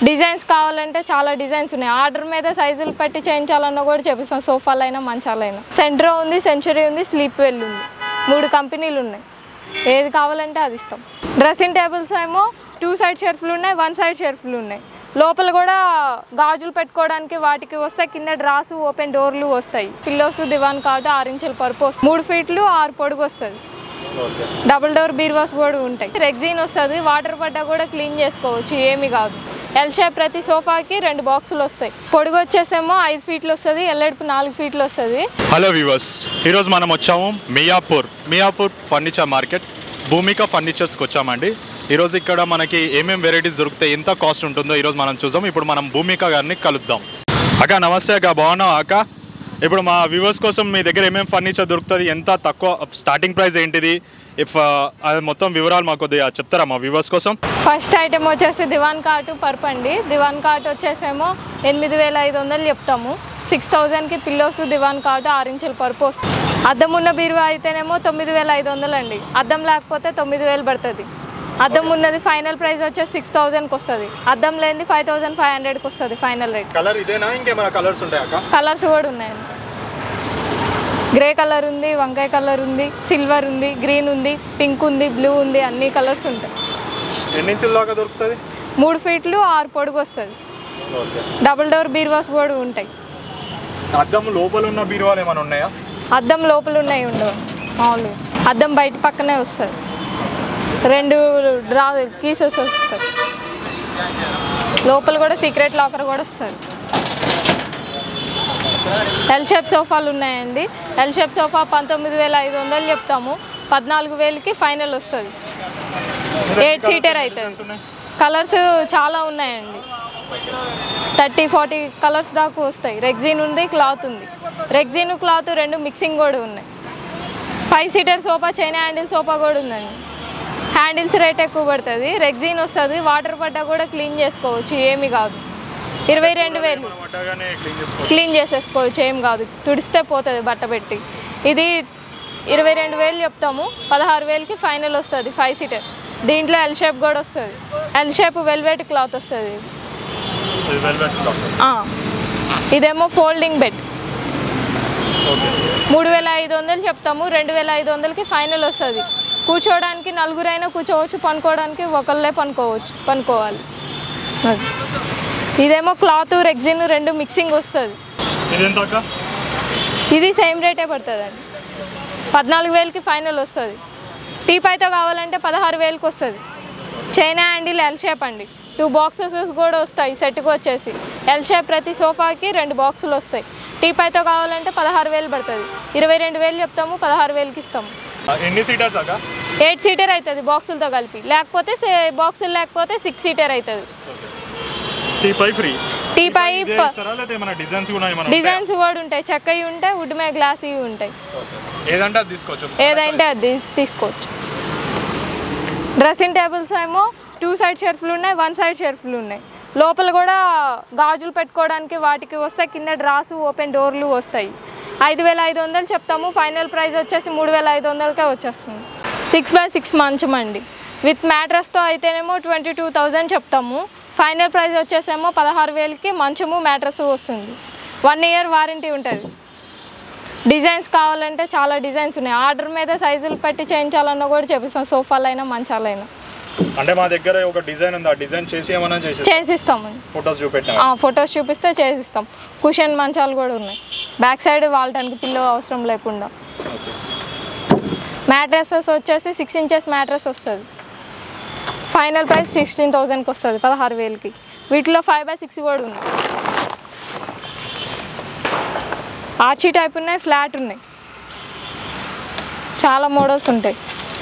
Designs కావాలంటే చాలా designs ఉన్నాయి ఆర్డర్ మీద సైజులు పెట్టి చేయించాలన్నా కూడా చేపిస్తాం సోఫాలైనా మంచాలైనా సెంట్రో ఉంది సెంచురీ ఉంది స్లీప్ వెల్ ఉంది మూడు కంపెనీలు ఉన్నాయి ఏది కావాలంటే అది ఇస్తాం డ్రెస్సింగ్ టేబుల్స్ ఏమో టూ సైడ్ షెల్ఫ్లు ఉన్నాయి వన్ సైడ్ షెల్ఫ్లు ఉన్నాయి లోపల కూడా గాజులు పెట్టుకోవడానికి వాటికి వస్తాయి కింద డ్రాస్ ఓపెన్ డోర్లు వస్తాయి పిల్లోస్ దివాన్ కాటు ఆరు ఇంచుల పరుపు వస్తుంది మూడు ఫీట్లు ఆరు పొడుగు వస్తుంది ఓకే డబుల్ డోర్ బీర్వాస్ కూడా ఉంటాయి రెగ్జిన్ వస్తుంది వాటర్ పడ్డా కూడా క్లీన్ చేసుకోవచ్చు ఏమి కాదు ఎల్ షేప్ ప్రతి సోఫాకి రెండు బాక్సులు వస్తాయి పొడుగు వచ్చేసేమో ఐదు ఫీట్లు వస్తుంది ఎల్లడిపు నాలుగు ఫీట్లు వస్తుంది హలో వ్యూవర్స్ ఈరోజు మనం వచ్చాము మియాపూర్ మియాపూర్ ఫర్నిచర్ మార్కెట్ భూమిక ఫర్నిచర్స్కి వచ్చామండి ఈరోజు ఇక్కడ మనకి ఏమేం వెరైటీస్ దొరుకుతాయి ఎంత కాస్ట్ ఉంటుందో ఈరోజు మనం చూద్దాం ఇప్పుడు మనం భూమిక గారిని కలుద్దాం అక్క నమస్తే అక్క బాగున్నావా అక్క ఇప్పుడు మా వ్యూవర్స్ కోసం మీ దగ్గర ఏమేం ఫర్నిచర్ దొరుకుతుంది ఎంత తక్కువ స్టార్టింగ్ ప్రైస్ ఏంటిది ఇఫ్ అది మొత్తం వివరాలు మాకు కొద్దిగా చెప్తారా మా వ్యూవర్స్ కోసం ఫస్ట్ ఐటెం వచ్చేసి దివాన్ కాటు పరుపు అండి దివాన్ కాటు వచ్చేసేమో ఎనిమిది వేల ఐదు వందలు చెప్తాము సిక్స్ థౌజండ్కి పిల్లోస్ దివాన్ కాటు ఆరు ఇంచుల పరుపు వస్తుంది అద్దం ఉన్న బీరువా అయితేనేమో తొమ్మిది వేల ఐదు వందలు అండి అద్దం లేకపోతే తొమ్మిది వేలు పడుతుంది అద్దం ఉన్నది ఫైనల్ ప్రైస్ వచ్చేసి సిక్స్ థౌజండ్కి వస్తుంది అద్దం లేనిది ఫైవ్ థౌజండ్ ఫైవ్ హండ్రెడ్కి వస్తుంది ఫైనల్ రేట్ కలర్ ఇదేనా ఇంకేమైనా కలర్స్ ఉంటాయి అక్క కలర్స్ కూడా ఉన్నాయండి గ్రే కలర్ ఉంది వంకాయ కలర్ ఉంది సిల్వర్ ఉంది గ్రీన్ ఉంది పింక్ ఉంది బ్లూ ఉంది అన్ని కలర్స్ ఉంటాయి ఎన్ని ఇంచుల దాకా దొరుకుతుంది మూడు ఫీట్లు ఆరు పొడుగు వస్తుంది ఓకే డబుల్ డోర్ బీర్వాస్ కూడా ఉంటాయి అద్దం లోపల ఉన్న బీరువాలు ఏమైనా ఉన్నాయా అద్దం లోపల ఉన్నాయి ఉండవు మామూలు అద్దం బయట పక్కనే వస్తుంది రెండు డ్రా కీసెస్ వస్తాయి లోపల కూడా సీక్రెట్ లాకర్ కూడా వస్తుంది ఎల్ షేప్ సోఫాలు ఉన్నాయండి ఎల్ షేప్ సోఫా పంతొమ్మిది వేల ఐదు వందలు చెప్తాము పద్నాలుగు వేలకి ఫైనల్ వస్తుంది ఎయిట్ సీటర్ అవుతుంది కలర్స్ చాలా ఉన్నాయండి థర్టీ ఫార్టీ కలర్స్ దాకా వస్తాయి రెగ్జిన్ ఉంది క్లాత్ ఉంది రెగ్జిన్ క్లాత్ రెండు మిక్సింగ్ కూడా ఉన్నాయి five seater sofa China handle sofa కూడా ఉందండి హ్యాండిల్స్ రేట్ ఎక్కువ పడుతుంది రెగ్జిన్ వస్తుంది వాటర్ పడ్డా కూడా క్లీన్ చేసుకోవచ్చు ఏమి కాదు ఇరవై రెండు వేలు పడ్డాగానే క్లీన్ చేసుకోవచ్చు క్లీన్ చేసేసుకోవచ్చు ఏం కాదు తుడిస్తే పోతుంది బట్ట పెట్టి ఇది ఇరవై రెండు వేలు చెప్తాము పదహారు వేలకి ఫైనల్ వస్తుంది ఫైవ్ సీటర్ దీంట్లో ఎల్ షేప్ కూడా వస్తుంది ఎల్ షేప్ వెల్వెట్ క్లాత్ వస్తుంది ఇది velvet cloth. ఇదేమో ఫోల్డింగ్ బెడ్ ఓకే మూడు వేల ఐదు వందలు చెప్తాము రెండు వేల ఐదు వందలకి ఫైనల్ వస్తుంది కూర్చోవడానికి నలుగురైనా కూర్చోవచ్చు పనుకోవడానికి ఒకళ్ళే పనుకోవచ్చు పనుకోవాలి అది. ఇదేమో క్లాత్ రెగ్జిన్ రెండు మిక్సింగ్ వస్తుంది ఇది ఎంత అక్క ఇది సేమ్ రేటే పడుతుంది అండి పద్నాలుగు వేలకి ఫైనల్ వస్తుంది టీప్ అయితే కావాలంటే పదహారు వేలకి వస్తుంది చైనా హ్యాండిల్ ఎల్ షేప్ అండి టూ బాక్సెస్ కూడా వస్తాయి సెట్కి వచ్చేసి ఎల్ షేప్ ప్రతి సోఫాకి రెండు బాక్సులు వస్తాయి టీప్ అయితే కావాలంటే పదహారు వేలు పడుతుంది ఇరవై రెండు వేలు చెప్తాము పదహారు వేలకి ఇస్తాము ఎన్ని సీటర్స్ అక్క ఎయిట్ సీటర్ అవుతుంది బాక్సులతో కలిపి లేకపోతే బాక్సులు లేకపోతే సిక్స్ సీటర్ అవుతుంది టీ పై ఫ్రీ టీప్ అయి ఇదే ఇస్తారా లేకపోతే ఏమైనా డిజైన్స్ కూడా ఏమైనా ఉంటాయా? డిజైన్స్ కూడా ఉంటాయి చెక్కవి ఉంటాయి వుడ్ మీద గ్లాస్ ఇవి ఉంటాయి ఏదంటే అది తీసుకోవచ్చు ఏదంటే అది తీసుకోవచ్చు డ్రెస్సింగ్ టేబుల్స్ ఏమో టూ సైడ్ షెల్ఫ్లు ఉన్నాయి వన్ సైడ్ షెల్ఫ్లు ఉన్నాయి లోపల కూడా గాజులు పెట్టుకోవడానికి వాటికి వస్తాయి కింద డ్రాస్ ఓపెన్ డోర్లు వస్తాయి ఐదు వేల ఐదు వందలు చెప్తాము ఫైనల్ ప్రైస్ వచ్చేసి మూడు వేల ఐదు వందలకే వచ్చేస్తుంది సిక్స్ బై సిక్స్ మంచం అండి విత్ మ్యాట్రస్తో అయితేనేమో ట్వంటీ టూ థౌజండ్ చెప్తాము ఫైనల్ ప్రైస్ వచ్చేసేమో పదహారు వేలకి మంచము మ్యాట్రస్ వస్తుంది వన్ ఇయర్ వారంటీ ఉంటుంది డిజైన్స్ కావాలంటే చాలా డిజైన్స్ ఉన్నాయి ఆర్డర్ మీద సైజులు పెట్టి చేయించాలన్నా కూడా చేపిస్తాం సోఫాలైనా మంచాలైనా అంటే మా దగ్గర ఒక డిజైన్ ఉంది ఆ డిజైన్ చేసి ఏమైనా చేసి చేసిస్తామండి ఫొటోస్ చూపెట్టిన ఫొటోస్ చూపిస్తే చేసిస్తాం కుషన్ మంచాలు కూడా ఉన్నాయి బ్యాక్ సైడ్ వాడటానికి పిల్లో అవసరం లేకుండా ఓకే మ్యాట్రసెస్ వచ్చేసి సిక్స్ ఇంచెస్ మ్యాట్రస్ వస్తుంది ఫైనల్ ప్రైస్ సిక్స్టీన్ థౌజండ్కి వస్తుంది పదహారు వేలకి వీటిలో ఫైవ్ బై సిక్స్ కూడా ఉన్నాయి ఆర్చీ టైప్ ఉన్నాయి ఫ్లాట్ ఉన్నాయి చాలా మోడల్స్ ఉంటాయి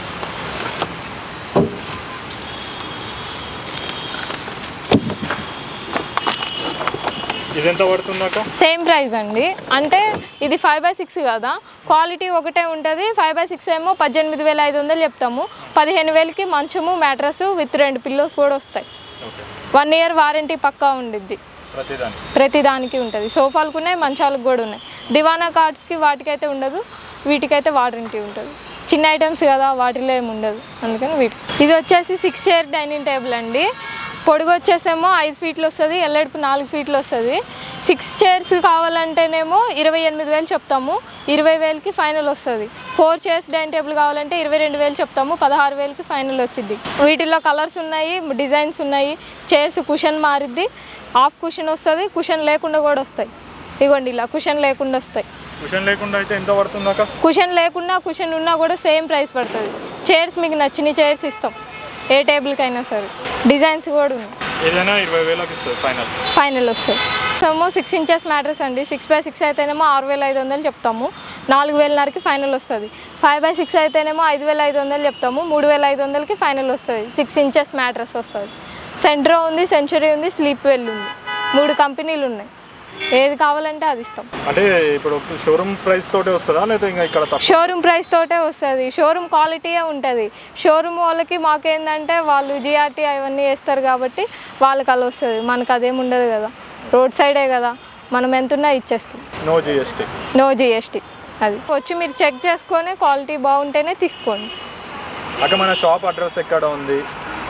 ఇది ఎంత పడుతుంది అక్క సేమ్ ప్రైస్ అండి అంటే ఇది ఫైవ్ బై సిక్స్ కదా క్వాలిటీ ఒకటే ఉంటుంది ఫైవ్ బై సిక్స్ ఏమో పద్దెనిమిది వేల ఐదు వందలు చెప్తాము పదిహేను వేలకి మంచము మ్యాట్రస్ విత్ రెండు పిల్లోస్ కూడా వస్తాయి ఓకే వన్ ఇయర్ వారంటీ పక్కా ఉండిద్ది ప్రతిదాని ప్రతి దానికి ఉంటుంది సోఫాలకు ఉన్నాయి మంచాలకు కూడా ఉన్నాయి దివానా కార్డ్స్కి వాటికైతే ఉండదు వీటికైతే వారంటీ ఉంటుంది చిన్న ఐటమ్స్ కదా వాటిలో ఏమి ఉండదు అందుకని వీటి ఇది వచ్చేసి సిక్స్ చైర్ డైనింగ్ టేబుల్ అండి పొడుగు వచ్చేసేమో ఐదు ఫీట్లు వస్తుంది ఎల్లడుపు నాలుగు ఫీట్లు వస్తుంది సిక్స్ చైర్స్ కావాలంటేనేమో ఇరవై ఎనిమిది వేలు చెప్తాము ఇరవై వేలకి ఫైనల్ వస్తుంది ఫోర్ చైర్స్ డైనింగ్ టేబుల్ కావాలంటే ఇరవై రెండు వేలు చెప్తాము పదహారు వేలకి ఫైనల్ వచ్చింది వీటిలో కలర్స్ ఉన్నాయి డిజైన్స్ ఉన్నాయి చైర్స్ కుషన్ మారిద్ది హాఫ్ కుషన్ వస్తుంది కుషన్ లేకుండా కూడా వస్తాయి ఇగోండి ఇలా కుషన్ లేకుండా వస్తాయి కుషన్ లేకుండా అయితే ఎంత పడుతుంది అక్క కుషన్ లేకున్నా కుషన్ ఉన్నా కూడా సేమ్ ప్రైస్ పడుతుంది చైర్స్ మీకు నచ్చిన చైర్స్ ఇస్తాం ఏ టేబుల్కైనా సరే డిజైన్స్ కూడా ఉన్నాయి ఏదైనా ఇరవై వేలకు ఇస్తుంది ఫైనల్ ఫైనల్ వస్తుంది ఏమో సిక్స్ ఇంచెస్ మ్యాట్రస్ అండి సిక్స్ బై సిక్స్ అయితేనేమో ఆరు వేల ఐదు వందలు చెప్తాము నాలుగు వేలన్నరకి ఫైనల్ వస్తుంది ఫైవ్ బై సిక్స్ అయితేనేమో ఐదు వేల ఐదు వందలు చెప్తాము మూడు వేల ఐదు వందలకి ఫైనల్ వస్తుంది సిక్స్ ఇంచెస్ మ్యాట్రస్ వస్తుంది సెంట్రో ఉంది సెంచురీ ఉంది స్లీప్ వెల్ ఉంది మూడు కంపెనీలు ఉన్నాయి ఏది కావాలంటే అది ఇస్తాం అంటే ఇప్పుడు షోరూమ్ ప్రైస్ తోటే వస్తుందా లేదా ఇంకా ఇక్కడ తక్కువ షోరూమ్ ప్రైస్ తోటే వస్తుంది షోరూమ్ క్వాలిటీయే ఉంటుంది షోరూమ్ వాళ్ళకి మాకేందంటే వాళ్ళు జిఆర్టీ అవన్నీ వేస్తారు కాబట్టి వాళ్ళకి అలా వస్తుంది మనకు అదేం ఉండదు కదా రోడ్ సైడే కదా మనం ఎంతున్నా ఇచ్చేస్తాం నో జిఎస్టీ నో జిఎస్టీ అది వచ్చి మీరు చెక్ చేసుకొని క్వాలిటీ బాగుంటేనే తీసుకోండి అక్క మన షాప్ అడ్రస్ ఎక్కడ ఉంది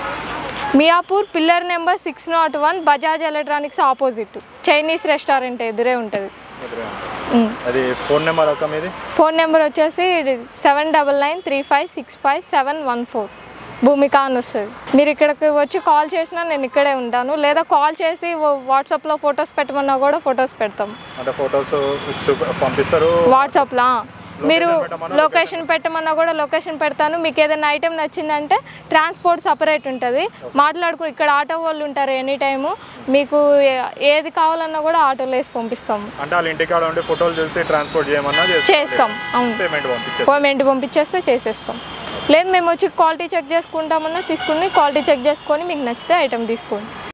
Miyapur pillar number six nought one Bajaj electronics opposite Chinese restaurant ఎదురే ఉంటుంది అది ఫోన్ నెంబర్ అక్క మీది ఫోన్ నెంబర్ వచ్చేసి seven double nine three five six five seven one four Bhumika అని వస్తుంది మీరు ఇక్కడికి వచ్చి కాల్ చేసినా నేను ఇక్కడే ఉంటాను లేదా కాల్ చేసి వాట్సాప్లో ఫొటోస్ పెట్టమన్నా కూడా ఫొటోస్ పెడతాం అంటే ఫొటోస్ పంపిస్తారు వాట్సాప్లో మీరు పెట్టమన్నా లొకేషన్ పెట్టమన్నా కూడా లొకేషన్ పెడతాను మీకు ఏదైనా ఐటెం నచ్చిందంటే ట్రాన్స్పోర్ట్ సపరేట్ ఉంటుంది మాట్లాడుకు ఇక్కడ ఆటో వాళ్ళు ఉంటారు ఎనీ టైము మీకు ఏ- ఏది కావాలన్నా కూడా ఆటోలో వేసి పంపిస్తాము అంటే వాళ్ళ ఇంటికాడ ఉండి ఫోటోలు చూసి ట్రాన్స్పోర్ట్ చేయమన్నా చేస్తాం అవును పేమెంట్ పంపించేస్తాం పేమెంట్ పంపించేస్తే చేసేస్తాం లేదు మేము వచ్చి క్వాలిటీ చెక్ చేసుకుంటామన్నా తీసుకుని క్వాలిటీ చెక్ చేసుకొని మీకు నచ్చితే ఐటెం తీసుకోండి